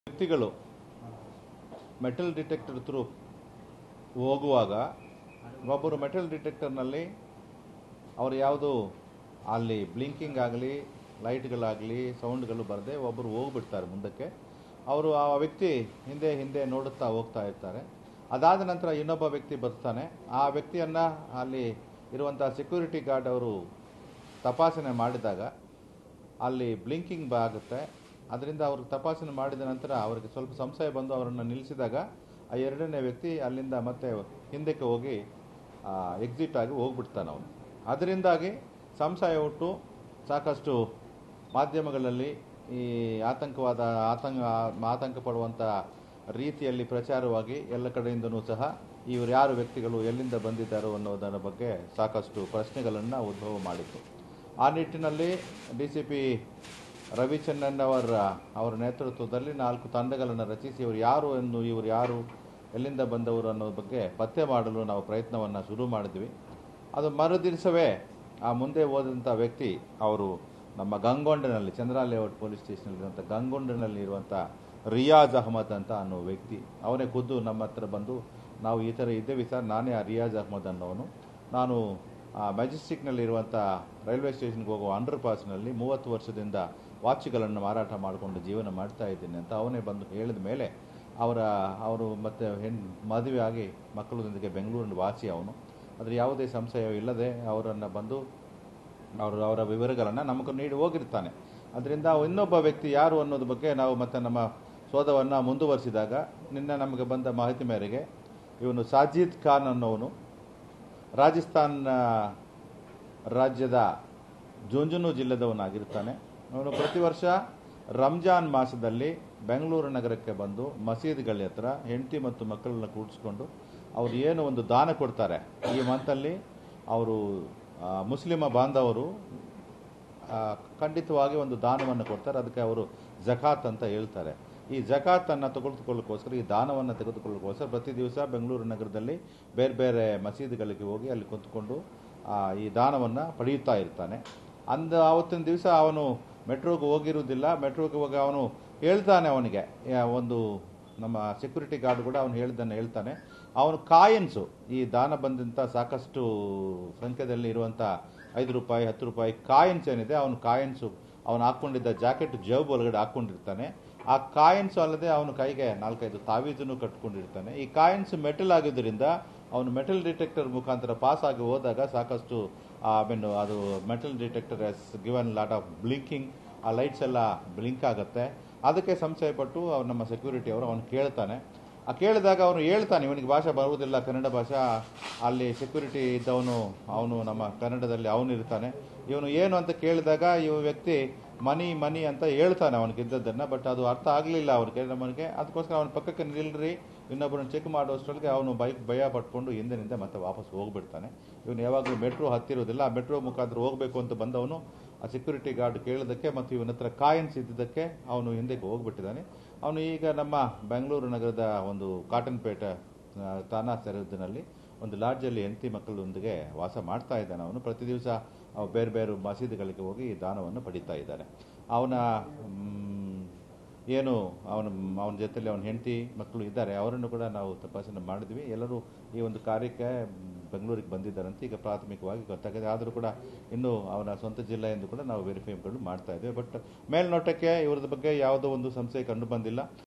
ವ್ಯಕ್ತಿಗಳು metal detector through ಹೋಗುವಾಗ ಒಬ್ಬರು ಮೆಟಲ್ ಡಿಟೆಕ್ಟರ್ನಲ್ಲಿ ಅವರು ಯಾವುದು ಅಲ್ಲಿ ಬ್ಲಿಂಕಿಂಗ್ ಆಗಲಿ ಲೈಟ್ಗಳಾಗಲಿ ಸೌಂಡ್ಗಳು ಬರದೆ ಒಬ್ಬರು ಹೋಗ್ಬಿಡ್ತಾರೆ ಮುಂದಕ್ಕೆ ಅವರು ಆ ವ್ಯಕ್ತಿ ಹಿಂದೆ ಹಿಂದೆ ನೋಡುತ್ತಾ ಹೋಗ್ತಾ ಇರ್ತಾರೆ ಅದಾದ ನಂತರ ಇನ್ನೊಬ್ಬ ವ್ಯಕ್ತಿ ಬರ್ತಾನೆ ಆ ವ್ಯಕ್ತಿಯನ್ನು ಅಲ್ಲಿ ಇರುವಂಥ ಸೆಕ್ಯೂರಿಟಿ ಗಾರ್ಡ್ ಅವರು ತಪಾಸಣೆ ಮಾಡಿದಾಗ ಅಲ್ಲಿ ಬ್ಲಿಂಕಿಂಗ್ ಆಗುತ್ತೆ ಅದರಿಂದ ಅವ್ರಿಗೆ ತಪಾಸಣೆ ಮಾಡಿದ ನಂತರ ಅವರಿಗೆ ಸ್ವಲ್ಪ ಸಂಶಯ ಬಂದು ಅವರನ್ನು ನಿಲ್ಲಿಸಿದಾಗ ಆ ಎರಡನೇ ವ್ಯಕ್ತಿ ಅಲ್ಲಿಂದ ಮತ್ತೆ ಹಿಂದಕ್ಕೆ ಹೋಗಿ ಎಕ್ಸಿಟ್ ಆಗಿ ಹೋಗ್ಬಿಡ್ತಾನೆ ಅವನು ಅದರಿಂದಾಗಿ ಸಂಶಯ ಹುಟ್ಟು ಸಾಕಷ್ಟು ಮಾಧ್ಯಮಗಳಲ್ಲಿ ಈ ಆತಂಕವಾದ ಆತಂಕ ಆತಂಕ ಪಡುವಂಥ ರೀತಿಯಲ್ಲಿ ಪ್ರಚಾರವಾಗಿ ಎಲ್ಲ ಕಡೆಯಿಂದನೂ ಸಹ ಇವರು ಯಾರು ವ್ಯಕ್ತಿಗಳು ಎಲ್ಲಿಂದ ಬಂದಿದ್ದಾರೋ ಅನ್ನೋದರ ಬಗ್ಗೆ ಸಾಕಷ್ಟು ಪ್ರಶ್ನೆಗಳನ್ನು ಉದ್ಭವ ಮಾಡಿತ್ತು ಆ ನಿಟ್ಟಿನಲ್ಲಿ ಡಿ ಸಿ ಪಿ ರವಿಚಂದ್ರನ್ ಅವರ ಅವರ ನೇತೃತ್ವದಲ್ಲಿ ನಾಲ್ಕು ತಂಡಗಳನ್ನು ರಚಿಸಿ ಇವರು ಯಾರು ಎಂದು ಇವರು ಯಾರು ಎಲ್ಲಿಂದ ಬಂದವರು ಅನ್ನೋ ಬಗ್ಗೆ ಪತ್ತೆ ಮಾಡಲು ನಾವು ಪ್ರಯತ್ನವನ್ನು ಶುರು ಮಾಡಿದ್ವಿ ಅದು ಮರುದಿವಸವೇ ಆ ಮುಂದೆ ಹೋದಂಥ ವ್ಯಕ್ತಿ ಅವರು ನಮ್ಮ ಗಂಗೊಂಡನಲ್ಲಿ ಚಂದ್ರ ಲೇಔಟ್ ಪೊಲೀಸ್ ಸ್ಟೇಷನಲ್ಲಿರುವಂಥ ಗಂಗೊಂಡನಲ್ಲಿ ಇರುವಂಥ ರಿಯಾಜ್ ಅಹಮದ್ ಅಂತ ಅನ್ನೋ ವ್ಯಕ್ತಿ ಅವನೇ ಖುದ್ದು ನಮ್ಮ ಹತ್ರ ಬಂದು ನಾವು ಈ ಥರ ಇದ್ದೇವೆ ಸರ್ ನಾನೇ ಆ ರಿಯಾಜ್ ಅಹಮದ್ ಅನ್ನೋನು ನಾನು ಆ ಮೆಜೆಸ್ಟಿಕ್ನಲ್ಲಿರುವಂಥ ರೈಲ್ವೆ ಸ್ಟೇಷನ್ಗೆ ಹೋಗುವ ಅಂಡರ್ ಪಾಸ್ನಲ್ಲಿ ಮೂವತ್ತು ವರ್ಷದಿಂದ ವಾಚ್ಗಳನ್ನು ಮಾರಾಟ ಮಾಡಿಕೊಂಡು ಜೀವನ ಮಾಡ್ತಾ ಇದ್ದೀನಿ ಅಂತ ಅವನೇ ಬಂದು ಹೇಳಿದ ಮೇಲೆ ಅವರ ಅವರು ಮತ್ತೆ ಹೆಣ್ಣು ಮದುವೆ ಆಗಿ ಮಕ್ಕಳೊಂದಿಗೆ ಬೆಂಗಳೂರಿನ ವಾಸಿ ಅವನು ಆದರೆ ಯಾವುದೇ ಸಂಶಯ ಇಲ್ಲದೆ ಅವರನ್ನು ಬಂದು ಅವರು ಅವರ ವಿವರಗಳನ್ನು ನಮಗೆ ನೀಡಿ ಹೋಗಿರ್ತಾನೆ ಅದರಿಂದ ಇನ್ನೊಬ್ಬ ವ್ಯಕ್ತಿ ಯಾರು ಅನ್ನೋದ್ರ ಬಗ್ಗೆ ನಾವು ಮತ್ತೆ ನಮ್ಮ ಶೋಧವನ್ನು ಮುಂದುವರಿಸಿದಾಗ ನಿನ್ನೆ ನಮಗೆ ಬಂದ ಮಾಹಿತಿ ಮೇರೆಗೆ ಇವನು ಸಾಜಿದ್ ಖಾನ್ ಅನ್ನೋವನು ರಾಜಸ್ಥಾನ್ ರಾಜ್ಯದ ಜುಂಜುನು ಜಿಲ್ಲೆದವನಾಗಿರ್ತಾನೆ ಅವನು ಪ್ರತಿ ವರ್ಷ ರಂಜಾನ್ ಮಾಸದಲ್ಲಿ ಬೆಂಗಳೂರು ನಗರಕ್ಕೆ ಬಂದು ಮಸೀದಿಗಳ ಹತ್ರ ಹೆಂಡತಿ ಮತ್ತು ಮಕ್ಕಳನ್ನ ಕೂಡಿಸ್ಕೊಂಡು ಅವರು ಏನು ಒಂದು ದಾನ ಕೊಡ್ತಾರೆ ಈ ಮಂತಲ್ಲಿ ಅವರು ಆ, ಮುಸ್ಲಿಮ ಬಾಂಧವರು ಆ, ಖಂಡಿತವಾಗಿ ಒಂದು ದಾನವನ್ನು ಕೊಡ್ತಾರೆ ಅದಕ್ಕೆ ಅವರು ಜಕಾತ್ ಅಂತ ಹೇಳ್ತಾರೆ ಈ ಜಕಾತನ್ನು ತೆಗೆದುಕೊಳ್ಳೋಕ್ಕೋಸ್ಕರ ಈ ದಾನವನ್ನು ತೆಗೆದುಕೊಳ್ಳೋಕ್ಕೋಸ್ಕರ ಪ್ರತಿ ದಿವಸ ಬೆಂಗಳೂರು ನಗರದಲ್ಲಿ ಬೇರೆ ಬೇರೆ ಮಸೀದಿಗಳಿಗೆ ಹೋಗಿ ಅಲ್ಲಿ ಕುಂತ್ಕೊಂಡು ಆ, ಈ ದಾನವನ್ನು ಪಡೆಯುತ್ತಾ ಇರ್ತಾನೆ ಅಂದ ಆವತ್ತಿನ ದಿವಸ ಅವನು ಮೆಟ್ರೋಗೆ ಹೋಗಿರುವುದಿಲ್ಲ ಮೆಟ್ರೋಗೆ ಹೋಗಿ ಅವನು ಹೇಳ್ತಾನೆ ಅವನಿಗೆ ಯಾ- ಒಂದು ನಮ್ಮ ಸೆಕ್ಯೂರಿಟಿ ಗಾರ್ಡ್ ಕೂಡ ಅವನು ಹೇಳಿದ್ದನ್ನು ಹೇಳ್ತಾನೆ ಅವನು ಕಾಯಿನ್ಸು ಈ ದಾನ ಬಂದಂಥ ಸಾಕಷ್ಟು ಸಂಖ್ಯೆದಲ್ಲಿ ಇರುವಂಥ ಐದು ರೂಪಾಯಿ ಹತ್ತು ರೂಪಾಯಿ ಕಾಯಿನ್ಸ್ ಏನಿದೆ ಅವನು ಕಾಯಿನ್ಸು ಅವನು ಹಾಕ್ಕೊಂಡಿದ್ದ ಜಾಕೆಟ್ ಜೇಬ್ ಒಳಗಡೆ ಹಾಕ್ಕೊಂಡಿರ್ತಾನೆ ಆ ಕಾಯಿನ್ಸ್ ಅಲ್ಲದೆ ಅವನು ಕೈಗೆ ನಾಲ್ಕೈದು ತಾವೀಜನ್ನು ಕಟ್ಕೊಂಡಿರ್ತಾನೆ ಈ ಕಾಯಿನ್ಸ್ ಮೆಟಲ್ ಆಗಿದ್ದರಿಂದ ಅವನು ಮೆಟಲ್ ಡಿಟೆಕ್ಟರ್ ಮುಖಾಂತರ ಪಾಸ್ ಆಗಿ ಹೋದಾಗ ಸಾಕಷ್ಟು ಐ ಮೀನ್ ಅದು metal detector is given lot of blinking ಆ ಲೈಟ್ಸ್ ಎಲ್ಲ ಬ್ಲಿಂಕ್ ಆಗುತ್ತೆ ಅದಕ್ಕೆ ಸಂಶಯಪಟ್ಟು ಅವ್ರು ನಮ್ಮ ಸೆಕ್ಯೂರಿಟಿ ಅವರು ಅವನು ಕೇಳ್ತಾನೆ ಆ ಕೇಳಿದಾಗ ಅವನು ಹೇಳ್ತಾನೆ ಇವನಿಗೆ ಭಾಷೆ ಬರುವುದಿಲ್ಲ ಕನ್ನಡ ಭಾಷೆ ಅಲ್ಲಿ ಸೆಕ್ಯೂರಿಟಿ ಇದ್ದವನು ಅವನು ನಮ್ಮ ಕನ್ನಡದಲ್ಲಿ ಅವನು ಇರ್ತಾನೆ ಇವನು ಏನು ಅಂತ ಕೇಳಿದಾಗ ಇವ ವ್ಯಕ್ತಿ ಮನಿ ಮನಿ ಅಂತ ಹೇಳ್ತಾನೆ ಅವನಿಗೆ ಇದ್ದದ್ದನ್ನು ಬಟ್ ಅದು ಅರ್ಥ ಆಗಲಿಲ್ಲ ಅವ್ರಿಗೆ ನಮಗೆ ಅದಕ್ಕೋಸ್ಕರ ಅವನ ಪಕ್ಕಕ್ಕೆ ನಿಲ್ರಿ ಇನ್ನೊಬ್ಬರನ್ನ ಚೆಕ್ ಮಾಡೋಷ್ಟರೊಳಗೆ ಅವನು ಬೈಕ್ ಭಯ ಪಟ್ಕೊಂಡು ಹಿಂದಿನಿಂದ ಮತ್ತೆ ವಾಪಸ್ ಹೋಗ್ಬಿಡ್ತಾನೆ ಇವನು ಯಾವಾಗಲೂ ಮೆಟ್ರೋ ಹತ್ತಿರೋದಿಲ್ಲ ಆ ಮೆಟ್ರೋ ಮುಖಾಂತರ ಹೋಗಬೇಕು ಅಂತ ಬಂದವನು ಆ ಸೆಕ್ಯೂರಿಟಿ ಗಾರ್ಡ್ ಕೇಳಿದ್ದಕ್ಕೆ ಮತ್ತು ಇವನ ಹತ್ರ ಕಾಯಿನ್ಸ್ ಇದ್ದಿದ್ದಕ್ಕೆ ಅವನು ಹಿಂದಕ್ಕೆ ಹೋಗ್ಬಿಟ್ಟಿದ್ದಾನೆ ಅವನು ಈಗ ನಮ್ಮ ಬೆಂಗಳೂರು ನಗರದ ಒಂದು ಕಾಟನ್ಪೇಟೆ ಆ, ತಾನಾ ಸರಹದ್ದಿನಲ್ಲಿ ಒಂದು ಲಾಡ್ಜಲ್ಲಿ ಹೆಂಡತಿ ಮಕ್ಕಳೊಂದಿಗೆ ವಾಸ ಮಾಡ್ತಾ ಇದ್ದಾನೆ ಅವನು ಪ್ರತಿ ದಿವಸ ಅವ ಬೇರೆ ಬೇರೆ ಮಸೀದಿಗಳಿಗೆ ಹೋಗಿ ಈ ದಾನವನ್ನು ಪಡಿತಾ ಇದ್ದಾನೆ ಅವನ ಮ್, ಏನು ಅವನ ಅವನ ಜೊತೆಲಿ ಅವನ ಹೆಂಡತಿ ಮಕ್ಕಳು ಇದ್ದಾರೆ ಅವರನ್ನು ಕೂಡ ನಾವು ತಪಾಸಣೆ ಮಾಡಿದ್ವಿ ಎಲ್ಲರೂ ಈ ಒಂದು ಕಾರ್ಯಕ್ಕೆ ಬೆಂಗಳೂರಿಗೆ ಬಂದಿದ್ದಾರಂತೆ ಈಗ ಪ್ರಾಥಮಿಕವಾಗಿ ಗೊತ್ತಾಗಿದೆ ಆದರೂ ಕೂಡ ಇನ್ನೂ ಅವನ ಸ್ವಂತ ಜಿಲ್ಲೆ ಎಂದು ಕೂಡ ನಾವು ವೆರಿಫೈಗಳು ಮಾಡ್ತಾ ಇದ್ದೇವೆ ಬಟ್ ಮೇಲ್ನೋಟಕ್ಕೆ ಇವ್ರದ ಬಗ್ಗೆ ಯಾವುದೋ ಒಂದು ಸಂಶಯ ಕಂಡು ಬಂದಿಲ್ಲ